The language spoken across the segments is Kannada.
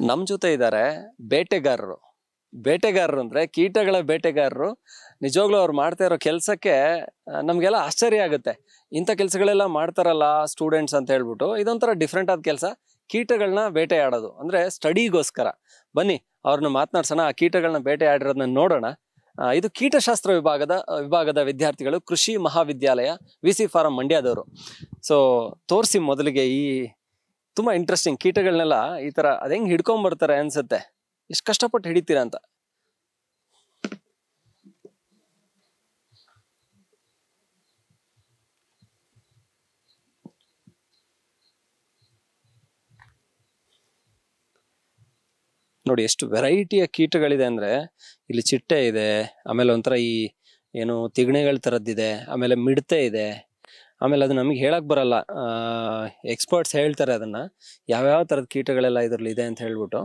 ನಮ್ಮ ಜೊತೆ ಇದ್ದಾರೆ ಬೇಟೆಗಾರರು ಬೇಟೆಗಾರರು ಅಂದ್ರೆ ಕೀಟಗಳ ಬೇಟೆಗಾರರು ನಿಜವಾಗ್ಲೂ ಅವ್ರು ಮಾಡ್ತಾ ಇರೋ ಕೆಲಸಕ್ಕೆ ನಮಗೆಲ್ಲ ಆಶ್ಚರ್ಯ ಆಗುತ್ತೆ ಇಂಥ ಕೆಲಸಗಳೆಲ್ಲ ಮಾಡ್ತಾರಲ್ಲ ಸ್ಟೂಡೆಂಟ್ಸ್ ಅಂತ ಹೇಳ್ಬಿಟ್ಟು ಇದೊಂಥರ ಡಿಫ್ರೆಂಟ್ ಆದ ಕೆಲಸ ಕೀಟಗಳನ್ನ ಬೇಟೆಯಾಡೋದು ಅಂದ್ರೆ ಸ್ಟಡಿಗೋಸ್ಕರ ಬನ್ನಿ ಅವ್ರನ್ನ ಮಾತನಾಡ್ಸೋಣ ಆ ಕೀಟಗಳನ್ನ ಬೇಟೆಯಾಡಿರೋದನ್ನ ನೋಡೋಣ ಆ, ಇದು ಕೀಟಶಾಸ್ತ್ರ ವಿಭಾಗದ ವಿಭಾಗದ ವಿದ್ಯಾರ್ಥಿಗಳು ಕೃಷಿ ಮಹಾವಿದ್ಯಾಲಯ ವಿ ಸಿ ಫಾರಂ ಮಂಡ್ಯದವರು ಸೊ ತೋರಿಸಿ ಮೊದಲಿಗೆ ಈ ತುಂಬಾ ಇಂಟ್ರೆಸ್ಟಿಂಗ್ ಕೀಟಗಳನ್ನೆಲ್ಲ ಈ ತರ ಅದ್ ಹೆಂಗ್ ಹಿಡ್ಕೊಂಡ್ ಬರ್ತಾರೆ ಅನ್ಸುತ್ತೆ ಎಷ್ಟು ಕಷ್ಟಪಟ್ಟು ಹಿಡಿತೀರಾ ಅಂತ ನೋಡಿ ಎಷ್ಟು ವೆರೈಟಿಯ ಕೀಟಗಳಿದೆ ಅಂದ್ರೆ ಇಲ್ಲಿ ಚಿಟ್ಟೆ ಇದೆ ಆಮೇಲೆ ಒಂಥರ ಈ ಏನು ತಿಗಣೆಗಳ ಥರದ್ದಿದೆ ಆಮೇಲೆ ಮಿಡತೆ ಇದೆ ಆಮೇಲೆ ಅದು ನಮಗೆ ಹೇಳಕ್ ಬರಲ್ಲ ಎಕ್ಸ್ಪರ್ಟ್ಸ್ ಹೇಳ್ತಾರೆ ಅದನ್ನ ಯಾವ್ಯಾವ ಥರದ ಕೀಟಗಳೆಲ್ಲ ಇದ್ರಲ್ಲಿ ಇದೆ ಅಂತ ಹೇಳ್ಬಿಟ್ಟು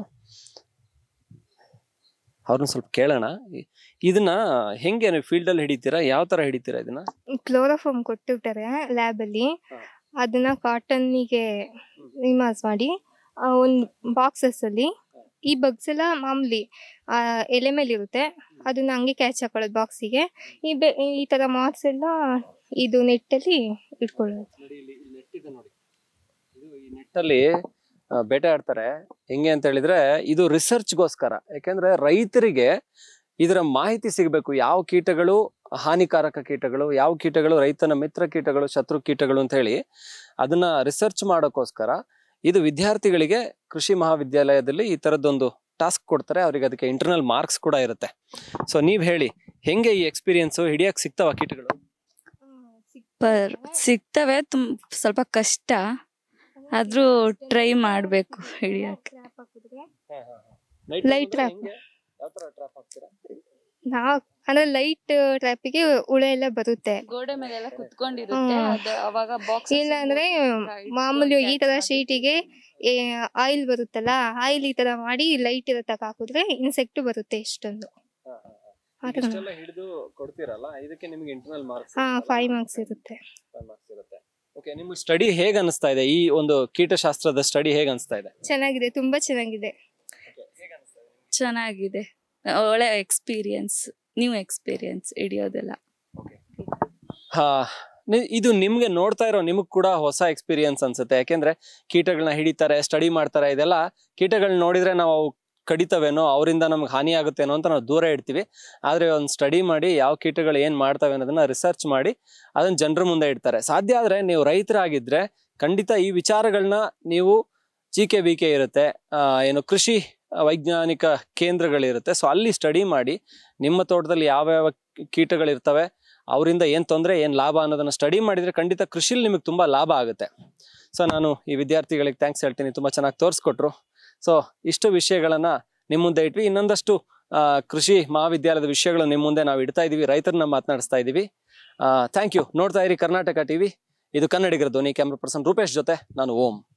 ಅವ್ರನ್ನ ಸ್ವಲ್ಪ ಕೇಳೋಣ ಇ- ಇದನ್ನ ಹೆಂಗೆ ನೀವು ಫೀಲ್ಡ್ ಅಲ್ಲಿ ಹಿಡಿತೀರಾ ಯಾವ ತರ ಹಿಡಿತೀರಾ ಇದನ್ನ ಕ್ಲೋರೋಫಾರ್ಮ್ ಕೊಟ್ಟಿರ್ತಾರೆ ಲ್ಯಾಬಲ್ಲಿ ಹಾ. ಅದನ್ನ ಕಾಟನ್ನಿಗೆ ರಿಮಾಸ್ ಮಾಡಿ ಆ, ಒಂದ್ ಬಾಕ್ಸಸ್ ಅಲ್ಲಿ ಈ ಬಗ್ಸ್ ಎಲ್ಲ ಮಾಮೂಲಿ ಆ, ಎಲೆ ಮೇಲೆ ಇರುತ್ತೆ ಅದನ್ನ ಹಂಗೆ ಕ್ಯಾಚ್ ಹಾಕೊಳ್ಳೋದು ಬಾಕ್ಸಿಗೆ ಈ ಬೆ ಈ ತರ ಮಾರ್ಕ್ಸ್ ಎಲ್ಲ ಇದು ನೆಟ್ಟಲ್ಲಿ ಇಟ್ಕೊಳ್ಳೋದು ನೋಡಿ ಇಲ್ಲಿ ನೆಟ್ ನೋಡಿ ಇದು ಈ ನೆಟ್ಟಲ್ಲಿ ಬೇಟೆ ಆಡ್ತಾರೆ ಹೆಂಗೆ ಅಂತ ಹೇಳಿದ್ರೆ ಇದು ರಿಸರ್ಚ್ಗೋಸ್ಕರ ಯಾಕೆಂದ್ರೆ ರೈತರಿಗೆ ಇದರ ಮಾಹಿತಿ ಸಿಗಬೇಕು ಯಾವ ಕೀಟಗಳು ಹಾನಿಕಾರಕ ಕೀಟಗಳು ಯಾವ ಕೀಟಗಳು ರೈತನ ಮಿತ್ರ ಕೀಟಗಳು ಶತ್ರು ಕೀಟಗಳು ಅಂತ ಹೇಳಿ ಅದನ್ನ ರಿಸರ್ಚ್ ಮಾಡೋಕ್ಕೋಸ್ಕರ ಇದು ವಿದ್ಯಾರ್ಥಿಗಳಿಗೆ ಕೃಷಿ ಮಹಾವಿದ್ಯಾಲಯದಲ್ಲಿ ಈ ತರದೊಂದು ಟಾಸ್ಕ್ ಕೊಡ್ತಾರೆ ಅವ್ರಿಗೆ ಅದಕ್ಕೆ ಇಂಟರ್ನಲ್ ಮಾರ್ಕ್ಸ್ ಕೂಡ ಇರುತ್ತೆ ಸೊ ನೀವ್ ಹೇಳಿ ಹೆಂಗೆ ಈ ಎಕ್ಸ್ಪೀರಿಯನ್ಸ್ ಹಿಡಿಯಕ್ ಸಿಗ್ತಾವ ಕೀಟಗಳು ಪರ್ ಸಿಗ್ತವೆ ತುಂ ಸ್ವಲ್ಪ ಕಷ್ಟ ಆದ್ರೂ ಟ್ರೈ ಮಾಡ್ಬೇಕು ಹಿಡಿಯಕ್ಕೆ Light trap. ಯಾವ ತರ ಟ್ರಾಪ್ ಹಾಕ್ತೀರಾ ನಾವ್ ಅಂದ್ರೆ ಲೈಟ್ ಟ್ರ್ಯಾಪಿಗೆ ಹುಳ ಎಲ್ಲ ಬರುತ್ತೆ ಗೋಡೆ ಮೇಲೆಲ್ಲ ಕುತ್ಕೊಂಡಿರುತ್ತೆ ಹ್ಮ್. ಅದು ಅವಾಗ ಬಾಕ್ಸ್ ಇಲ್ಲ ಅಂದ್ರೆ ಮಾಮೂಲಿ ಈ ತರ ಶೀಟಿಗೆ ಆಯಿಲ್ ಬರುತ್ತಲ್ಲ ಆಯಿಲ್ ಈ ತರ ಮಾಡಿ ಲೈಟ್ ಇರತ್ತಕ ಹಾಕಿದ್ರೆ ಇನ್ಸೆಕ್ಟ್ ಬರುತ್ತೆ ಇಷ್ಟೊಂದು ಆ ತರ ಇಷ್ಟೆಲ್ಲ ಹಿಡಿದು ಕೊಡ್ತೀರಲ್ಲ ಇದಕ್ಕೆ ನಿಮ್ಗೆ ಇಂಟರ್ನಲ್ ಮಾರ್ಕ್ಸ್ ಹಾ ಫೈವ್ ಮಾರ್ಕ್ಸ್ ಇರುತ್ತೆ ಮಾರ್ಕ್ಸ್ ಇರುತ್ತೆ ಓಕೆ ನಿಮ್ಗೆ ಸ್ಟಡಿ ಹೇಗ್ ಅನಿಸ್ತಾ ಇದೆ ಈ ಒಂದು ಕೀಟಶಾಸ್ತ್ರದ ಸ್ಟಡಿ ಹೇಗ್ ಅನಿಸ್ತಾ ಇದೆ ಚೆನ್ನಾಗಿದೆ ತುಂಬಾ ಚೆನ್ನಾಗಿದೆ ಚೆನ್ನಾಗಿದೆ ಒಳ್ಳೆ ಎಕ್ಸ್ಪೀರಿಯನ್ಸ್ ನ್ಯೂ ಎಕ್ಸ್ಪೀರಿಯನ್ಸ್ ಹಿಡಿಯೋದೆಲ್ಲ ಹಾ ನಿ- ಇದು ನಿಮ್ಗೆ ನೋಡ್ತಾ ಇರೋ ನಿಮಗ್ ಕೂಡ ಹೊಸ ಎಕ್ಸ್ಪೀರಿಯನ್ಸ್ ಅನ್ಸುತ್ತೆ ಯಾಕೆಂದ್ರೆ ಕೀಟಗಳನ್ನ ಹಿಡಿತಾರೆ ಸ್ಟಡಿ ಮಾಡ್ತಾರೆ ಇದೆಲ್ಲ ಕೀಟಗಳನ್ನ ನೋಡಿದ್ರೆ ನಾವು ಅವು ಕಡಿತವೇನೋ ಅವರಿಂದ ನಮ್ಗೆ ಹಾನಿ ಆಗುತ್ತೇನೋ ಅಂತ ನಾವು ದೂರ ಇಡ್ತೀವಿ ಆದ್ರೆ ಒಂದು ಸ್ಟಡಿ ಮಾಡಿ ಯಾವ ಕೀಟಗಳು ಏನ್ ಮಾಡ್ತವೆ ಅನ್ನೋದನ್ನ ರಿಸರ್ಚ್ ಮಾಡಿ ಅದನ್ನ ಜನರ ಮುಂದೆ ಇಡ್ತಾರೆ ಸಾಧ್ಯ ಆದ್ರೆ ನೀವು ರೈತರಾಗಿದ್ರೆ ಖಂಡಿತ ಈ ವಿಚಾರಗಳನ್ನ ನೀವು ಜಿ ಕೆ ಬಿ ಕೆ ಇರುತ್ತೆ ಆ, ಏನು ಕೃಷಿ ವೈಜ್ಞಾನಿಕ ಕೇಂದ್ರಗಳಿರುತ್ತೆ ಸೊ ಅಲ್ಲಿ ಸ್ಟಡಿ ಮಾಡಿ ನಿಮ್ಮ ತೋಟದಲ್ಲಿ ಯಾವ್ಯಾವ ಕೀಟಗಳಿರ್ತವೆ ಅವರಿಂದ ಏನ್ ತೊಂದರೆ ಏನ್ ಲಾಭ ಅನ್ನೋದನ್ನ ಸ್ಟಡಿ ಮಾಡಿದ್ರೆ ಖಂಡಿತ ಕೃಷಿಲಿ ನಿಮಗೆ ತುಂಬಾ ಲಾಭ ಆಗುತ್ತೆ ಸೊ ನಾನು ಈ ವಿದ್ಯಾರ್ಥಿಗಳಿಗೆ ಥ್ಯಾಂಕ್ಸ್ ಹೇಳ್ತೀನಿ ತುಂಬಾ ಚೆನ್ನಾಗಿ ತೋರಿಸ್ಕೊಟ್ರು ಸೊ ಇಷ್ಟು ವಿಷಯಗಳನ್ನ ನಿಮ್ಮ ಮುಂದೆ ಇಟ್ವಿ ಇನ್ನೊಂದಷ್ಟು ಆ, ಕೃಷಿ ಮಹಾವಿದ್ಯಾಲಯದ ವಿಷಯಗಳು ನಿಮ್ಮ ಮುಂದೆ ನಾವು ಇಡ್ತಾ ಇದೀವಿ ರೈತರನ್ನ ಮಾತನಾಡಿಸ್ತಾ ಇದೀವಿ ಥ್ಯಾಂಕ್ ಯು ನೋಡ್ತಾ ಇರಿ ಕರ್ನಾಟಕ ಟಿವಿ ಇದು ಕನ್ನಡಿಗರ ಧ್ವನಿ ಕ್ಯಾಮ್ರಾ ಪರ್ಸನ್ ರೂಪೇಶ್ ಜೊತೆ ನಾನು ಓಂ